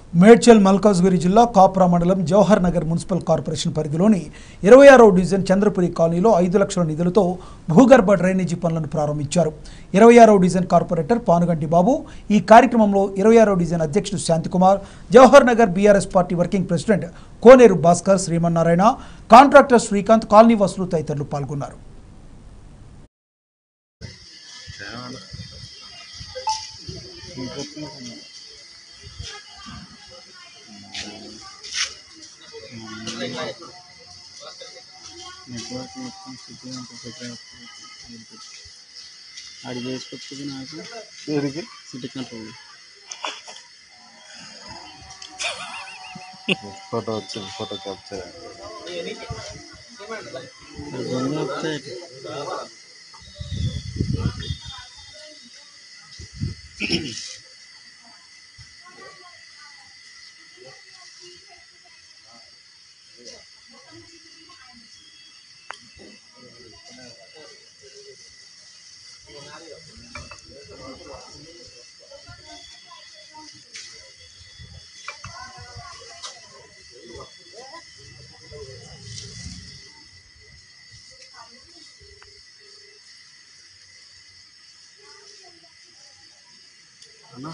మేడ్చల్ మల్కాజ్గిరి జిల్లా కాప్రా మండలం Jawahar Nagar municipal corporation పరిధిలోని ఇరవై ఆరో డివిజన్ చంద్రపురి కాలనీలో ఐదు లక్షల నిధులతో భూగర్భ డ్రైనేజీ పనులను ప్రారంభించారు ఇరవై ఆరో డివిజన్ కార్పొరేటర్ పానుగంటి బాబు ఈ కార్యక్రమంలో ఇరవై ఆరో డివిజన్ అధ్యక్షుడు Shanthikumar Jawahar Nagar BRS party working president Koneru Bhaskar Srimannarayana contractor Srikanth colony వాసులు తదితరులు పాల్గొన్నారు నెట్వర్క్ మొత్తం సిటీ అంతా సెట్ అవుతుంది అది చేసుకొచ్చేది నాకు దేనికి సిటీ కంట్రోల్ ఫోటో వచ్చింది ఫోటో క్యాప్చర్ దొంగ వెబ్సైట్ అన్నా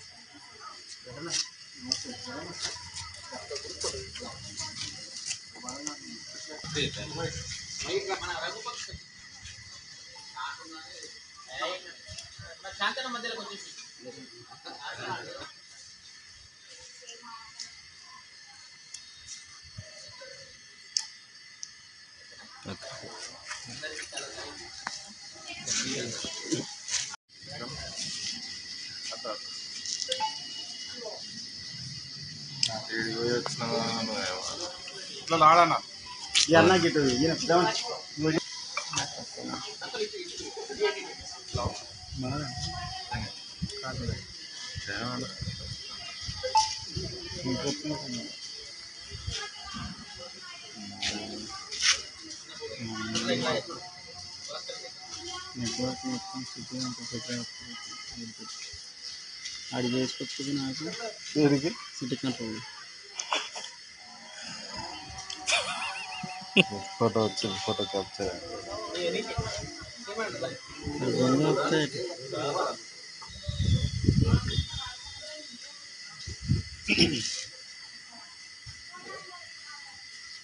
ఏడికి పోయి వచ్చినావా నువ్వేమో. ఇట్లా లాడన్నా ఈ అన్న గిట్టు ఈయన పెద్దవాడు. నువ్వు చెప్పు. బాగా. ఏమన్నా? నువ్వు చెప్తున్నావు. నెట్వర్క్ మొత్తం సిటీ అంతా సెట్ అవుతుంది అది చేసుకొచ్చేది నాకు దేనికి సిటీ కంట్రోల్ ఫోటో వచ్చింది ఫోటో క్యాప్చర్ దొంగ వెబ్సైట్ దేనికి